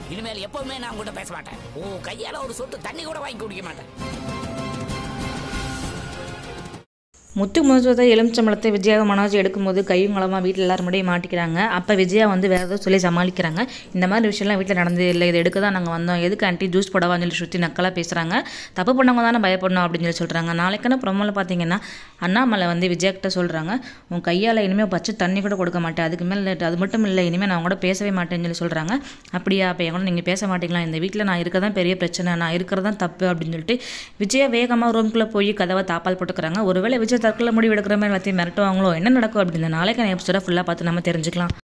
இனிமேல் எப்பவுமே நான் கூட பேச மாட்டேன் உன் கையால ஒரு சொட்டு தண்ணி கூட வாங்கி குடிக்க மாட்டேன் முத்து முழுவதை எலுமிச்சம்பழத்தை விஜயாவை மனோஜ் எடுக்கும்போது கையும் களமாக வீட்டில் எல்லாரும் முன்னாடியே மாட்டிக்கிறாங்க அப்போ விஜயா வந்து வேறு ஏதோ சொல்லி சமாளிக்கிறாங்க இந்த மாதிரி விஷயம்லாம் வீட்டில் நடந்தது இல்லை இது எடுக்க தான் நாங்கள் வந்தோம் எதுக்கு ஆண்டி ஜூஸ் போடவான்னு சொல்லி சுற்றி நக்கலாக பேசுகிறாங்க தப்பு பண்ணவங்க தானே பயப்படணும் அப்படின்னு சொல்லி சொல்கிறாங்க நாளைக்கான ப்ரொமோவில் பார்த்தீங்கன்னா அண்ணாமலை வந்து விஜயா கிட்ட சொல்கிறாங்க உன் கையால் இனிமேல் பச்சை தண்ணி கூட கொடுக்க மாட்டேன் அதுக்கு மேலே அது மட்டும் இல்லை இனிமேல் நான் கூட பேசவே மாட்டேன்னு சொல்லி சொல்கிறாங்க அப்படியா அப்போ என் கூட நீங்கள் பேச மாட்டீங்களா இந்த வீட்டில் நான் இருக்க தான் பெரிய பிரச்சனை நான் இருக்கிறது தான் தப்பு அப்படின்னு சொல்லிட்டு விஜயா வேகமாக ரூம்குள்ளே போய் கதவை தாப்பால் போட்டுக்கிறாங்க ஒருவேளை விஜய் தற்கொலை முடிவு எடுக்கிற மாதிரி எல்லாத்தையும் மிரட்டுவாங்களோ என்ன நடக்கும் அப்படின்னு நாளைக்கான எபிசோட ஃபுல்லாக பார்த்து நம்ம தெரிஞ்சுக்கலாம்